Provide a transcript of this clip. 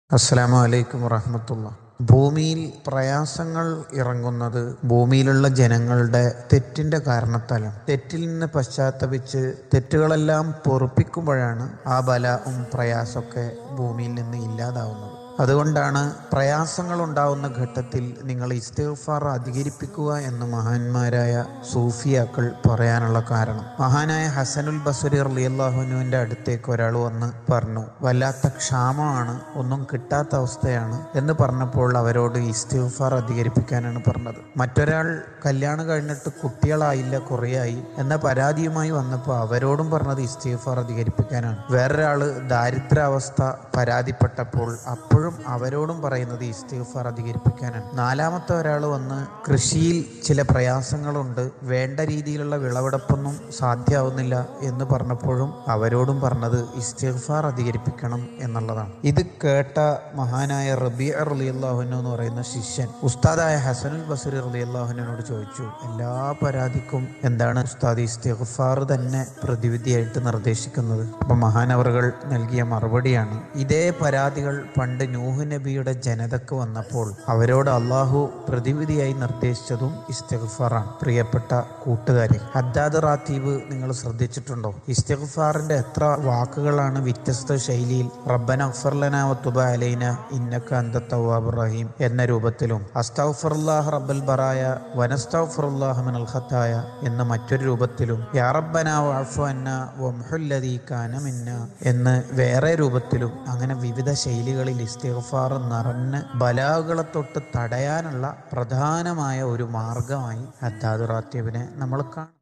അസ്സലാമു അലൈക്കും വറഹമത്തുള്ള ഭൂമിയിൽ പ്രയാസങ്ങൾ ഇറങ്ങുന്നത് ഭൂമിയിലുള്ള ജനങ്ങളുടെ തെറ്റിന്റെ കാരണത്താലാണ് തെറ്റിൽ നിന്ന് പശ്ചാത്തപിച്ച് തെറ്റുകളെല്ലാം പൊറുപ്പിക്കുമ്പോഴാണ് ആ ബലവും പ്രയാസമൊക്കെ ഭൂമിയിൽ നിന്ന് ഇല്ലാതാവുന്നത് അതുകൊണ്ടാണ് പ്രയാസങ്ങൾ ഉണ്ടാവുന്ന ഘട്ടത്തിൽ നിങ്ങൾ ഇസ്തിഗ്ഫാർ അധികരിപ്പിക്കുക എന്ന് മഹാന്മാരായ സൂഫിയാക്കൾ പറയാനുള്ള കാരണം മഹാനായ ഹസനുൽ ബസരി റളിയല്ലാഹുനുവിൻ്റെ അടുത്തേക്ക് ഒരാൾ വന്ന് പറഞ്ഞു വല്ലാത്ത ക്ഷാമമാണ് ഒന്നും കിട്ടാത്ത അവസ്ഥയാണ് എന്ന് പറഞ്ഞപ്പോൾ അവരോട് ഇസ്തിഗ്ഫാർ അധികരിപ്പിക്കാനാണ് പറഞ്ഞത് മറ്റൊരാൾ കല്യാണം കഴിഞ്ഞിട്ട് കുട്ടികളായില്ല കുറേയായി എന്ന പരാതിയുമായി വന്നപ്പോൾ അവരോടും പറഞ്ഞത് ഇസ്തിഗ്ഫാർ അധികരിപ്പിക്കാനാണ് വേറൊരാള് ദാരിദ്ര്യാവസ്ഥ പരാതിപ്പെട്ടപ്പോൾ അപ്പോഴും അവരോടും പറയുന്നത് ഇസ്തിഗ്ഫാർ അധികരിപ്പിക്കാനാണ് നാലാമത്തെ ഒരാൾ വന്ന് കൃഷിയിൽ ചില പ്രയാസങ്ങളുണ്ട് വേണ്ട രീതിയിലുള്ള വിളവെടുപ്പൊന്നും സാധ്യമാവുന്നില്ല എന്ന് പറഞ്ഞപ്പോഴും അവരോടും പറഞ്ഞത് ഇസ്തിഗ്ഫാർ അധികരിപ്പിക്കണം എന്നുള്ളതാണ് ഇത് കേട്ട മഹാനായ റബി റളിയല്ലാഹുനു എന്ന് പറയുന്ന ശിഷ്യൻ ഉസ്താദായ ഹസനുൽ ബസരി റളിയല്ലാഹുനോട് ചോദിച്ചു എല്ലാ പരാതിക്കും എന്താണ് ഉസ്താദ് ഇസ്തിഗ്ഫാർ തന്നെ പ്രതിവിധിയായിട്ട് നിർദ്ദേശിക്കുന്നത് അപ്പൊ മഹാനവറുകൾ നൽകിയ മറുപടിയാണ് ഇതേ പരാതികൾ പണ്ട് നൂഹ് നബിയുടെ ജനതക്ക് വന്നപ്പോൾ അവരോട് അള്ളാഹു പ്രതിവിധിയായി നിർദ്ദേശിച്ചതും ഇസ്തിഗ്ഫാറാണ് പ്രിയപ്പെട്ട കൂട്ടുകാരെ ഹദ്ദാദ് റാത്തീബ് നിങ്ങൾ ശ്രദ്ധിച്ചിട്ടുണ്ടോ ഇസ്തിഗ്ഫാറിന്റെ എത്ര വാക്കുകളാണ് വ്യത്യസ്ത ശൈലിയിൽ റബ്ബന അഫർലന വത്തുബ അലൈന ഇന്നക്ക അന്ത തവ്വാബുർ റഹീം എന്ന രൂപത്തിലും അസ്തഗ്ഫിറുല്ലാഹ് റബ്ബൽ ബറായ വനസ്തഗ്ഫിറുല്ലാഹ് മിനൽ ഖത്തായ എന്ന മറ്റൊരു രൂപത്തിലും യാ റബ്ബന വഅഫു അന്ന വംഹുല്ലദീ കാന മിന്ന എന്ന് വേറെ രൂപത്തിലും അങ്ങനെ വിവിധ ശൈലികളിൽ ഇസ്തിഗ്ഫാർ നിറഞ്ഞ് ബലാകളെ തൊട്ട് തടയാനുള്ള പ്രധാനമായ ഒരു മാർഗമായി ഹദ്ദാദ് റാത്തീബിനെ നമ്മൾ കാണും